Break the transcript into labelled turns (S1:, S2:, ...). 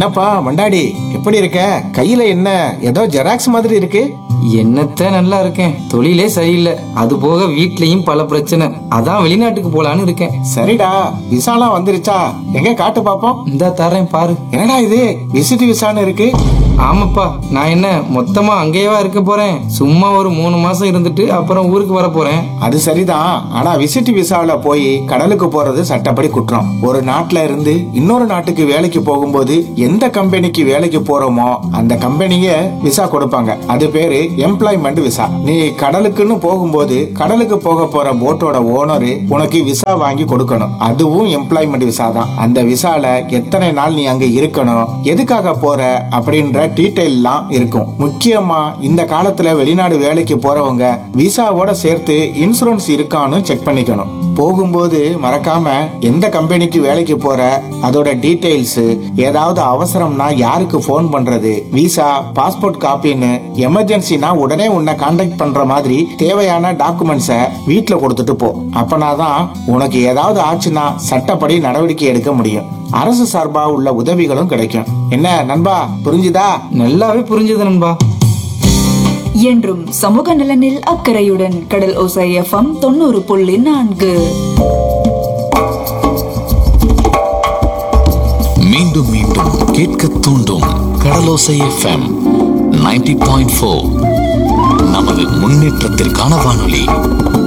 S1: என்னப்பா மண்டாடி எப்படி இருக்க கையில என்ன ஏதோ ஜெராக்ஸ் மாதிரி இருக்கு
S2: என்னத்த நல்லா இருக்கேன் தொழிலே சரியில்லை அது போக வீட்லயும் பல பிரச்சனை அதான் வெளிநாட்டுக்கு போலான்னு இருக்கேன்
S1: சரிடா விசாலாம் வந்துருச்சா எங்க காட்டு பாப்போம்
S2: இந்தா தரேன் பாரு
S1: என்னடா இது விசிட் விசான்னு இருக்கு
S2: ஆமாப்பா நான் என்ன மொத்தமா அங்கேயேவா இருக்க போறேன் சும்மா ஒரு மூணு மாசம் இருந்துட்டு அப்புறம் ஊருக்கு வர போறேன்
S1: அது சரிதான் ஆனா விசிட் விசாவுல போய் கடலுக்கு போறது சட்டப்படி குற்றம் ஒரு நாட்டுல இருந்து இன்னொரு நாட்டுக்கு வேலைக்கு போகும்போது எந்த கம்பெனிக்கு வேலைக்கு போறோமோ அந்த கம்பெனிய விசா கொடுப்பாங்க அது பேரு எம்ப்ளாய்மெண்ட் விசா நீ கடலுக்குன்னு போகும்போது கடலுக்கு போக போற போட்டோட ஓனரு உனக்கு விசா வாங்கி கொடுக்கணும் அதுவும் எம்ப்ளாய்மெண்ட் விசா தான் அந்த விசால எத்தனை நாள் நீ அங்க இருக்கணும் எதுக்காக போற அப்படின்ற டீட்டெயில்லாம் இருக்கும் முக்கியமா இந்த காலத்துல வெளிநாடு வேலைக்கு போறவங்க விசாவோட சேர்த்து இன்சூரன்ஸ் இருக்கான்னு செக் பண்ணிக்கணும் போகும்போது மறக்காம எந்த கம்பெனிக்கு வேலைக்கு போற அதோட டீடைல்ஸ் ஏதாவது அவசரம்னா யாருக்கு ஃபோன் பண்றது விசா பாஸ்போர்ட் காப்பின்னு எமர்ஜென்சினா உடனே உன்னை காண்டாக்ட் பண்ற மாதிரி தேவையான டாக்குமெண்ட்ஸை வீட்ல கொடுத்துட்டு போ அப்பனாதான் உனக்கு ஏதாவது ஆச்சுன்னா சட்டப்படி நடவடிக்கை எடுக்க முடியும் அரசு சார்பா உள்ள உதவிகளும் கிடைக்கும் என்ன நண்பா புரிஞ்சுதா
S2: நல்லாவே புரிஞ்சது நண்பா
S3: என்றும் சமூக நலனில் அக்கறையுடன் கடல் ஓசை எஃப்எம் தொண்ணூறு புள்ளி நான்கு
S4: மீண்டும் மீண்டும் கேட்க தூண்டும் கடலோசை எஃப்எம் 90.4 பாயிண்ட் நமது முன்னேற்றத்திற்கான வானொலி